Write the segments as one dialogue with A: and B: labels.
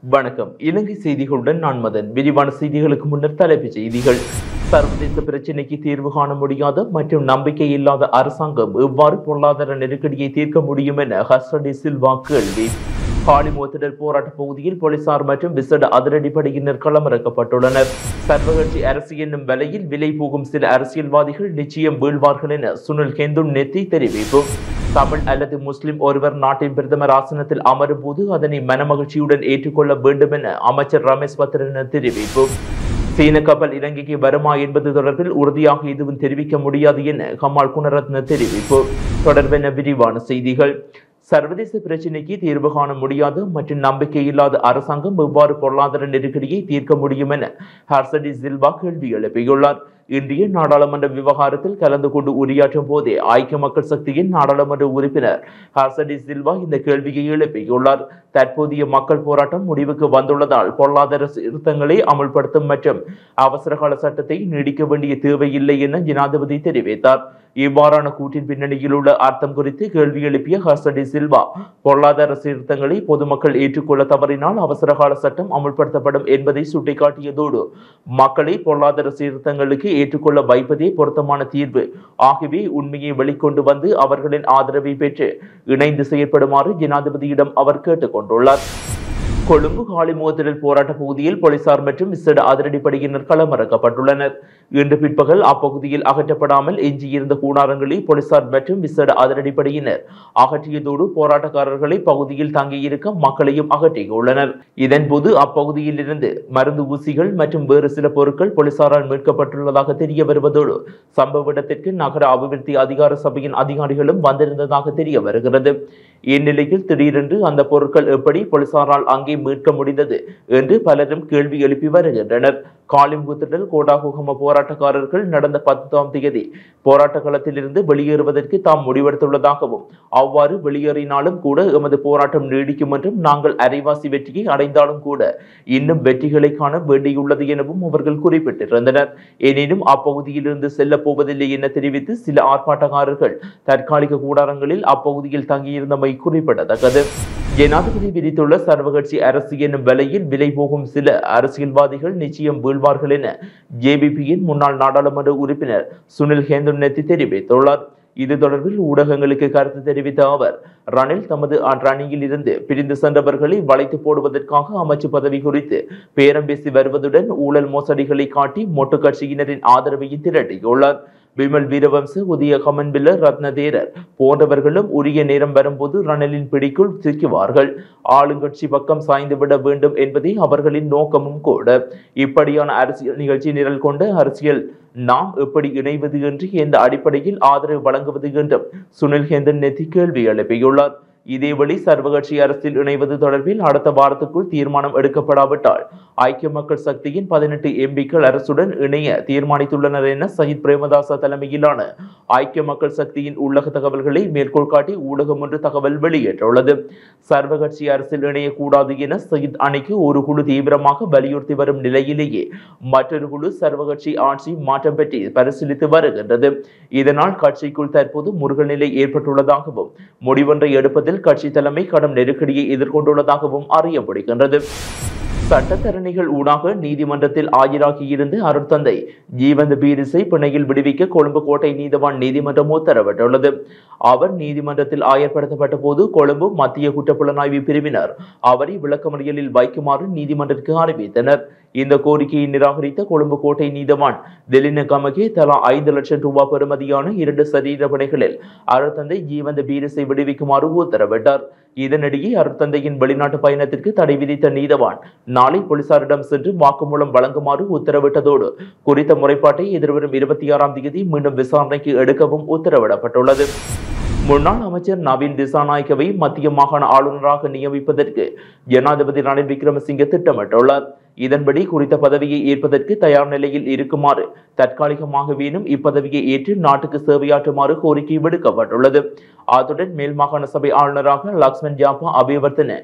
A: வணக்கம் இலங்கை செய்திகளுடன் நான் மதன் விரிவான செய்திகளுக்கு முன்னர் தலைப்புச் செய்திகள் சர்வதேச பிரச்சினைக்கு தீர்வு காண முடியாத மற்றும் நம்பிக்கை இல்லாத அரசாங்கம் எவ்வாறு பொருளாதார நெருக்கடியை தீர்க்க முடியும் என ஹஸ்ரடி சில்வா கேள்வி காலிமோத்திடல் போராட்ட பகுதியில் போலீசார் மற்றும் விசேட அதிரடிப்படையினர் களமிறக்கப்பட்டுள்ளனர் சர்வகட்சி அரசு என்னும் விலையில் விலை போகும் சில அரசியல்வாதிகள் நிச்சயம் வீழ்வார்கள் என சுனில் கெந்துன் நெத்தி தெரிவிப்பு தமிழ் அல்லது முஸ்லிம் ஒருவர் நாட்டின் பிரதமர் ஆசனத்தில் அமரும் போது அதனை மனமகிழ்ச்சியுடன் ஏற்றுக்கொள்ள வேண்டும் என அமைச்சர் ரமேஷ் பத்ரன தெரிவிப்பு சீன கப்பல் இலங்கைக்கு வருமா என்பது தொடர்பில் உறுதியாக எதுவும் தெரிவிக்க முடியாது என கமால் குணரத்ன தெரிவிப்பு தொடர்பென விரிவான செய்திகள் சர்வதேச பிரச்சினைக்கு தீர்வு காண முடியாத மற்றும் நம்பிக்கை இல்லாத அரசாங்கம் எவ்வாறு பொருளாதார நெருக்கடியை தீர்க்க முடியும் என ஹர்சடி சில்வா கேள்வி எழுப்பியுள்ளார் இன்றைய நாடாளுமன்ற விவகாரத்தில் கலந்து கொண்டு உரையாற்றும் போதே ஐக்கிய மக்கள் சக்தியின் நாடாளுமன்ற உறுப்பினர் ஹர்சடி சில்வா இந்த கேள்வியை எழுப்பியுள்ளார் தற்போதைய மக்கள் போராட்டம் முடிவுக்கு வந்துள்ளதால் பொருளாதார சீர்திருத்தங்களை அமல்படுத்தும் மற்றும் அவசரகால சட்டத்தை நீடிக்க வேண்டிய தேவையில்லை என ஜனாதிபதி தெரிவித்தார் இவ்வாறான கூற்றின் பின்னணியில் உள்ள அர்த்தம் குறித்து கேள்வி எழுப்பிய ஹர்சடி சில்வா பொருளாதார சீர்திருத்தங்களை பொதுமக்கள் ஏற்றுக்கொள்ள தவறினால் அவசரகால சட்டம் அமுல்படுத்தப்படும் என்பதை சுட்டிக்காட்டியதோடு மக்களை பொருளாதார சீர்திருத்தங்களுக்கு ஏற்றுக்கொள்ள வைப்பதே பொருத்தமான தீர்வு ஆகவே உண்மையை வெளிக்கொண்டு வந்து அவர்களின் ஆதரவை பெற்று இணைந்து செயற்படுமாறு ஜனாதிபதியிடம் அவர் கேட்டுக்கொண்டுள்ளார் கொழும்பு காலிமோதிரல் போராட்ட பகுதியில் போலீசார் மற்றும் விசேட அதிரடிப்படையினர் களமிறக்கப்பட்டுள்ளனர் இன்று பிற்பகல் அப்பகுதியில் அகற்றப்படாமல் எஞ்சியிருந்த கூடாரங்களை போலீசார் மற்றும் விசேட அதிரடிப்படையினர் அகற்றியதோடு போராட்டக்காரர்களை பகுதியில் தங்கியிருக்க மக்களையும் அகற்றியுள்ளனர் இதன்போது அப்பகுதியில் இருந்து மருந்து ஊசிகள் மற்றும் வேறு சில பொருட்கள் போலீசாரால் மீட்கப்பட்டுள்ளதாக தெரிய வருவதோடு சம்பவ இடத்திற்கு நகர அபிவிருத்தி அதிகார சபையின் அதிகாரிகளும் வந்திருந்ததாக தெரிய வருகிறது இந்நிலையில் திடீரென்று அந்த பொருட்கள் எப்படி போலீசாரால் அங்கே மீட்க முடிந்தது என்று பலரும் கேள்வி எழுப்பி வருகின்றனர் காலிம்புத்திடல் கோடாகுகம போராட்டக்காரர்கள் நடந்த பத்தாம் தேதி போராட்ட களத்திலிருந்து வெளியேறுவதற்கு தாம் முடிவெடுத்துள்ளதாகவும் அவ்வாறு வெளியேறினாலும் கூட எமது போராட்டம் நீடிக்கும் என்றும் நாங்கள் அரைவாசி வெற்றியை அடைந்தாலும் கூட இன்னும் வெற்றிகளை காண வேண்டியுள்ளது எனவும் அவர்கள் குறிப்பிட்டிருந்தனர் எனினும் அப்பகுதியிலிருந்து செல்ல போவதில்லை என தெரிவித்து சில ஆர்ப்பாட்டக்காரர்கள் தற்காலிக கூடாரங்களில் அப்பகுதியில் தங்கியிருந்தமை குறிப்பிடத்தக்கது ஜனாதிபதி விதித்துள்ள சர்வகட்சி அரசு என்னும் விலையில் விலை போகும் சில அரசியல்வாதிகள் நிச்சயம் வீழ்வார்கள் என ஜேபிபியின் முன்னாள் நாடாளுமன்ற உறுப்பினர் சுனில் ஹேந்துநெத்தி தெரிவித்துள்ளார் இது தொடர்பில் ஊடகங்களுக்கு கருத்து தெரிவித்த அவர் ரணில் தமது ரணியில் இருந்து பிரிந்து சென்றவர்களை வளைத்து போடுவதற்காக அமைச்சு பதவி குறித்து பேரம் பேசி வருவதுடன் ஊழல் மோசடிகளை காட்டி மொட்டு கட்சியினரின் ஆதரவையும் திரட்டியுள்ளார் விமல் வீரவம்ச உதய கமன்பில்ல ரத்னதேரர் போன்றவர்களும் உரிய நேரம் வரும்போது ரணிலின் பிடிக்குள் சிக்குவார்கள் ஆளுங்கட்சி பக்கம் சாய்ந்து விட வேண்டும் என்பதே அவர்களின் நோக்கமும் கூட இப்படியான அரசியல் நிகழ்ச்சி நிரல் கொண்ட அரசியல் நாம் எப்படி இணைவது என்று எந்த அடிப்படையில் ஆதரவு வழங்குவது என்றும் சுனில் ஹேந்தன் நெத்தி கேள்வி எழுப்பியுள்ளார் இதேவழி சர்வகட்சி அரசில் இணைவது தொடர்பில் அடுத்த வாரத்துக்குள் தீர்மானம் எடுக்கப்படாவிட்டால் ஐக்கிய மக்கள் சக்தியின் பதினெட்டு எம்பிக்கள் அரசுடன் இணைய தீர்மானித்துள்ளனர் என சயித் பிரேமதாச தலைமையிலான ஐக்கிய மக்கள் சக்தியின் உள்ளக தகவல்களை மேற்கோள் காட்டி ஊடகம் ஒன்று தகவல் வெளியிட்டுள்ளது சர்வகட்சி அரசில் இணையக்கூடாது என சயித் அணிக்கு ஒரு குழு தீவிரமாக வலியுறுத்தி வரும் நிலையிலேயே மற்றொரு குழு சர்வகட்சி ஆட்சி மாற்றம் பற்றி பரிசீலித்து வருகின்றது இதனால் கட்சிக்குள் தற்போது முருகல் நிலை ஏற்பட்டுள்ளதாகவும் முடிவொன்றை எடுப்பதில் கட்சி தலைமை கடும் நெருக்கடியை எதிர்கொண்டுள்ளதாகவும் அறியப்படுகின்றது சட்டத்தரணிகள் ஊடாக நீதிமன்றத்தில் ஆஜராகியிருந்து அருட்தந்தை ஜீவந்த பீரிசை பிணையில் விடுவிக்க கொழும்பு கோட்டை நீதிவான் நீதிமன்றம் உத்தரவிட்டுள்ளது அவர் நீதிமன்றத்தில் ஆயர்படுத்தப்பட்ட போது கொழும்பு மத்திய குற்றப்புலனாய்வு பிரிவினர் அவரை விளக்கமறியலில் வைக்குமாறு நீதிமன்றத்திற்கு அறிவித்தனர் இந்த கோரிக்கையை நிராகரித்த கொழும்பு கோட்டை நீதிவான் திலின கமகே தலா ஐந்து லட்சம் ரூபாய் பெறுமதியான இரண்டு சரீர பிணைகளில் அருட்தந்தை ஜீவந்த பீரிசை விடுவிக்குமாறு உத்தரவிட்டார் இதனிடையே அருட்தந்தையின் வெளிநாட்டு பயணத்திற்கு தடை விதித்த நீதவான் நாளை போலீசாரிடம் சென்று வாக்குமூலம் வழங்குமாறு உத்தரவிட்டதோடு குறித்த முறைப்பாட்டை எதிர்வரும் இருபத்தி ஆறாம் தேதி மீண்டும் விசாரணைக்கு எடுக்கவும் உத்தரவிடப்பட்டுள்ளது முன்னாள் அமைச்சர் நவீன் திசாநாயக்கவை மத்திய மாகாண ஆளுநராக நியமிப்பதற்கு ஜனாதிபதி ரணில் விக்ரமசிங்கே திட்டமிட்டுள்ளார் இதன்படி குறித்த பதவியை ஏற்பதற்கு தயார் நிலையில் இருக்குமாறு தற்காலிகமாகவேனும் இப்பதவியை ஏற்று நாட்டுக்கு சேவையாற்றுமாறு கோரிக்கை விடுக்கப்பட்டுள்ளது அத்துடன் மேல் மாகாண சபை ஆளுநராக லக்ஷ்மண் ஜாபா அபிவர்த்தன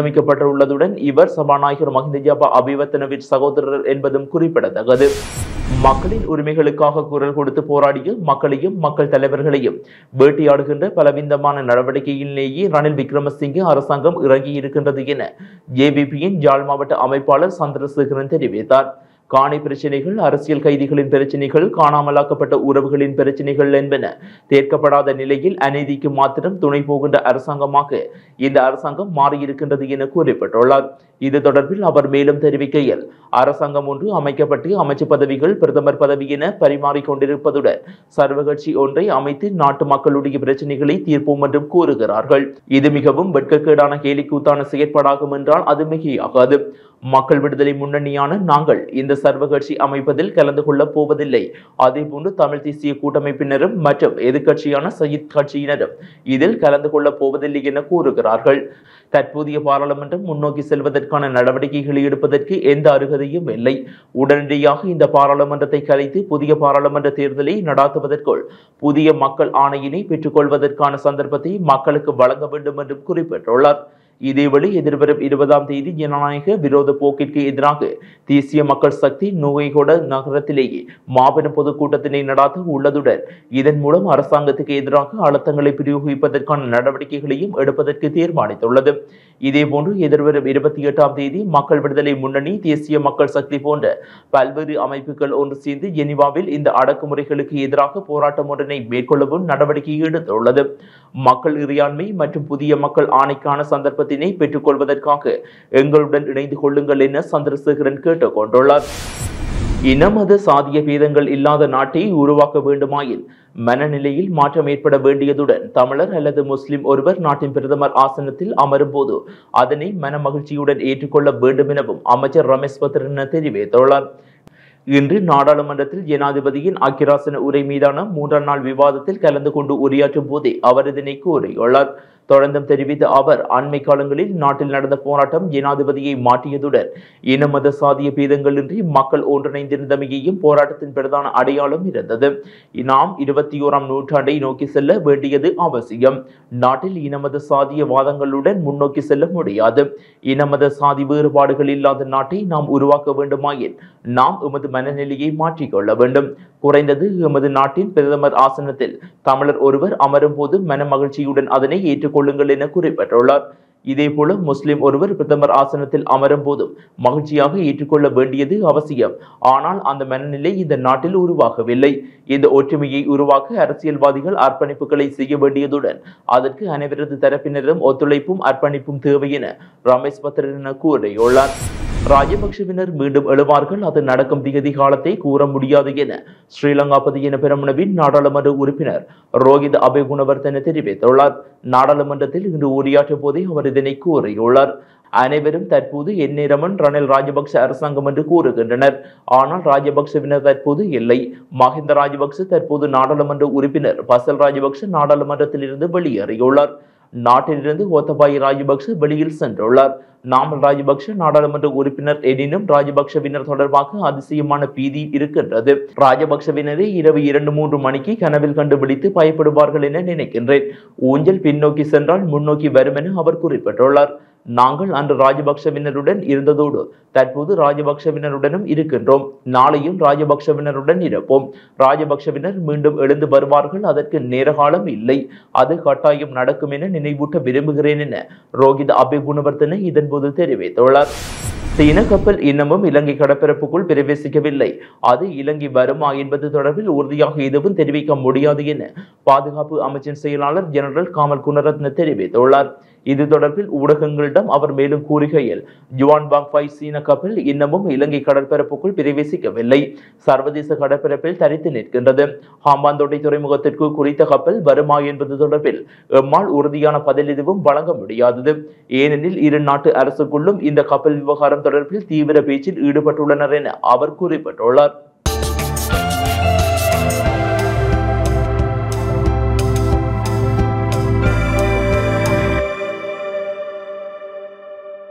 A: நியமிக்கப்பட்டுள்ளதுடன் இவர் சபாநாயகர் மஹிந்த ஜாபா அபிவர்த்தனவின் சகோதரர் என்பதும் குறிப்பிடத்தக்கது மக்களின் உரிமைகளுக்காக குரல் கொடுத்து போராடிய மக்களையும் மக்கள் தலைவர்களையும் வேட்டையாடுகின்ற பலவிதமான நடவடிக்கையிலேயே ரணில் விக்ரமசிங்கே அரசாங்கம் இறங்கி இருக்கின்றது என ஜேபிபியின் யாழ் மாவட்ட அமைப்பாளர் சந்திரசேகரன் தெரிவித்தார் காணி பிரச்சனைகள் அரசியல் கைதிகளின் பிரச்சனைகள் காணாமலாக்கப்பட்ட உறவுகளின் பிரச்சனைகள் என்பன தீர்க்கப்படாத நிலையில் அநீதிக்கு மாத்திரம் துணை போகின்ற அரசாங்கமாக இந்த அரசாங்கம் மாறியிருக்கின்றது என குறிப்பிட்டுள்ளார் இது தொடர்பில் அவர் மேலும் தெரிவிக்கையில் அரசாங்கம் ஒன்று அமைக்கப்பட்டு அமைச்சு பதவிகள் பிரதமர் பதவி என பரிமாறிக் கொண்டிருப்பதுடன் சர்வகட்சி ஒன்றை அமைத்து நாட்டு மக்களுடைய பிரச்சனைகளை தீர்ப்போம் என்றும் கூறுகிறார்கள் இது மிகவும் வெட்கக்கேடான கேலிக்கூத்தான செயற்பாடாகும் என்றால் அது மிகையாகாது மக்கள் விடுதலை முன்னணியான நாங்கள் இந்த சர்வகட்சி அமைப்பதில் கலந்து கொள்ளப் போவதில்லை அதேபோன்று தமிழ் தேசிய கூட்டமைப்பினரும் மற்றும் எதிர்க்கட்சியான சயித் கட்சியினரும் இதில் கலந்து கொள்ளப் போவதில்லை என கூறுகிறார்கள் தற்போதைய பாராளுமன்றம் முன்னோக்கி செல்வதற்கான நடவடிக்கைகளை எடுப்பதற்கு எந்த அருகதையும் இல்லை உடனடியாக இந்த பாராளுமன்றத்தை கலைத்து புதிய பாராளுமன்ற தேர்தலை நடாத்துவதற்குள் புதிய மக்கள் ஆணையினை பெற்றுக்கொள்வதற்கான சந்தர்ப்பத்தை மக்களுக்கு வழங்க வேண்டும் என்றும் குறிப்பிட்டுள்ளார் இதேவேளை எதிர்வரும் இருபதாம் தேதி ஜனநாயக விரோத போக்கிற்கு எதிராக தேசிய மக்கள் சக்தி நோகைகொட நகரத்திலேயே மாபெரும் பொதுக்கூட்டத்தினை நடாத்த உள்ளதுடன் இதன் மூலம் அரசாங்கத்துக்கு எதிராக அழுத்தங்களை பிரயோகிப்பதற்கான நடவடிக்கைகளையும் எடுப்பதற்கு தீர்மானித்துள்ளது இதேபோன்று எதிர்வரும் இருபத்தி எட்டாம் தேதி மக்கள் விடுதலை முன்னணி தேசிய மக்கள் சக்தி போன்ற பல்வேறு அமைப்புகள் ஒன்று சேர்ந்து ஜெனீவாவில் இந்த அடக்குமுறைகளுக்கு எதிராக போராட்டம் ஒன்றினை மேற்கொள்ளவும் நடவடிக்கை எடுத்துள்ளது மக்கள் இறையாண்மை மற்றும் புதிய மக்கள் ஆணைக்கான சந்தர்ப்பத்தினை பெற்றுக்கொள்வதற்காக எங்களுடன் இணைந்து கொள்ளுங்கள் என சந்திரசேகரன் கேட்டுக் கொண்டுள்ளார் இனமத சாதிய பேதங்கள் இல்லாத நாட்டை உருவாக்க வேண்டுமாயின் மனநிலையில் மாற்றம் ஏற்பட வேண்டியதுடன் தமிழர் அல்லது முஸ்லிம் ஒருவர் நாட்டின் பிரதமர் ஆசனத்தில் அமரும் போது அதனை மன மகிழ்ச்சியுடன் ஏற்றுக்கொள்ள வேண்டும் எனவும் அமைச்சர் ரமேஷ் பத்ரன தெரிவித்துள்ளார் இன்று நாடாளுமன்றத்தில் ஜனாதிபதியின் அக்கிராசன உரை மீதான மூன்றாம் நாள் விவாதத்தில் கலந்து கொண்டு உரையாற்றும் போதே அவர் இதனை கூறியுள்ளார் தொடர்ந்தும் தெரிவித்த அவர் அண்மை காலங்களில் நாட்டில் நடந்த போராட்டம் ஜனாதிபதியை மாற்றியதுடன் இன மத சாதிய பேதங்களின்றி மக்கள் ஒன்றிணைந்திருந்தமையையும் போராட்டத்தின் பிரதான அடையாளம் இருந்தது நாம் இருபத்தி ஓராம் நூற்றாண்டை நோக்கி செல்ல வேண்டியது அவசியம் நாட்டில் இனமத சாதிய வாதங்களுடன் முன்னோக்கி செல்ல முடியாது இனமத சாதி வேறுபாடுகள் இல்லாத நாட்டை நாம் உருவாக்க வேண்டுமாயின் நாம் எமது மனநிலையை மாற்றிக்கொள்ள வேண்டும் குறைந்தது எமது நாட்டின் பிரதமர் ஆசனத்தில் தமிழர் ஒருவர் அமரும் போது மன மகிழ்ச்சியுடன் அதனை ஏற்றுக்கொள்ளுங்கள் என குறிப்பிட்டுள்ளார் இதேபோல முஸ்லிம் ஒருவர் பிரதமர் ஆசனத்தில் அமரும் போதும் மகிழ்ச்சியாக ஏற்றுக்கொள்ள வேண்டியது அவசியம் ஆனால் அந்த மனநிலை இந்த நாட்டில் உருவாகவில்லை இந்த ஒற்றுமையை உருவாக்க அரசியல்வாதிகள் அர்ப்பணிப்புகளை செய்ய வேண்டியதுடன் அதற்கு அனைவரது தரப்பினரும் ஒத்துழைப்பும் அர்ப்பணிப்பும் தேவை என ரமேஷ் பத்ரன கூறியுள்ளார் ராஜபக்ஷவினர் மீண்டும் எழுவார்கள் அது நடக்கும் திகதி காலத்தை கூற முடியாது என ஸ்ரீலங்கா பதியின பெரமுனவின் நாடாளுமன்ற உறுப்பினர் ரோஹித் அபேகுணவர்தன தெரிவித்துள்ளார் நாடாளுமன்றத்தில் இன்று உரையாற்றும் போதே அவர் இதனை கூறியுள்ளார் அனைவரும் தற்போது எந்நேரமும் ரணில் ராஜபக்ஷ அரசாங்கம் என்று கூறுகின்றனர் ஆனால் ராஜபக்சவினர் தற்போது இல்லை மஹிந்த ராஜபக்ஷ தற்போது நாடாளுமன்ற உறுப்பினர் பசல் ராஜபக்ஷ நாடாளுமன்றத்திலிருந்து வெளியேறியுள்ளார் நாட்டிலிருந்து கோத்தபாய ராஜபக்ஷ வெளியில் சென்றுள்ளார் நாமல் ராஜபக்ஷ நாடாளுமன்ற உறுப்பினர் எனினும் ராஜபக்ஷவினர் தொடர்பாக அதிசயமான பீதி இருக்கின்றது ராஜபக்ஷவினரை இரவு இரண்டு மூன்று மணிக்கு கனவில் கண்டுபிடித்து பயப்படுவார்கள் என நினைக்கின்றேன் ஊஞ்சல் பின்னோக்கி சென்றால் முன்னோக்கி வரும் என அவர் குறிப்பிட்டுள்ளார் நாங்கள் அன்று ராஜபக்ஷவினருடன் இருந்ததோடு தற்போது ராஜபக்ஷவினருடனும் இருக்கின்றோம் நாளையும் ராஜபக்ஷவினருடன் இருப்போம் ராஜபக்ஷவினர் மீண்டும் எழுந்து வருவார்கள் அதற்கு நேரகாலம் இல்லை அது கட்டாயம் நடக்கும் என நினைவூட்ட விரும்புகிறேன் என ரோஹித் அபிகுணவர்தன இதன்போது தெரிவித்துள்ளார் சீன கப்பல் இன்னமும் இலங்கை கடற்பரப்புக்குள் பிரவேசிக்கவில்லை அது இலங்கை வருமா என்பது தொடர்பில் உறுதியாக எதுவும் தெரிவிக்க முடியாது என பாதுகாப்பு அமைச்சின் செயலாளர் ஜெனரல் காமல் குணரத்ன தெரிவித்துள்ளார் இது தொடர்பில் ஊடகங்களிடம் அவர் மேலும் கூறுகையில் ஜுவான் பாங்ஃபாய் சீன கப்பல் இன்னமும் இலங்கை கடற்பரப்புக்குள் பிரவேசிக்கவில்லை சர்வதேச கடற்பரப்பில் தரித்து நிற்கின்றது ஹாம்பாந்தோட்டை துறைமுகத்திற்கு குறித்த கப்பல் வருமா என்பது தொடர்பில் எம்மால் உறுதியான பதில் எதுவும் வழங்க முடியாதது ஏனெனில் இரு நாட்டு அரசுக்குள்ளும் இந்த கப்பல் விவகாரம் தொடர்பில் தீவிர பேச்சில் ஈடுபட்டுள்ளனர் என அவர் குறிப்பிட்டுள்ளார்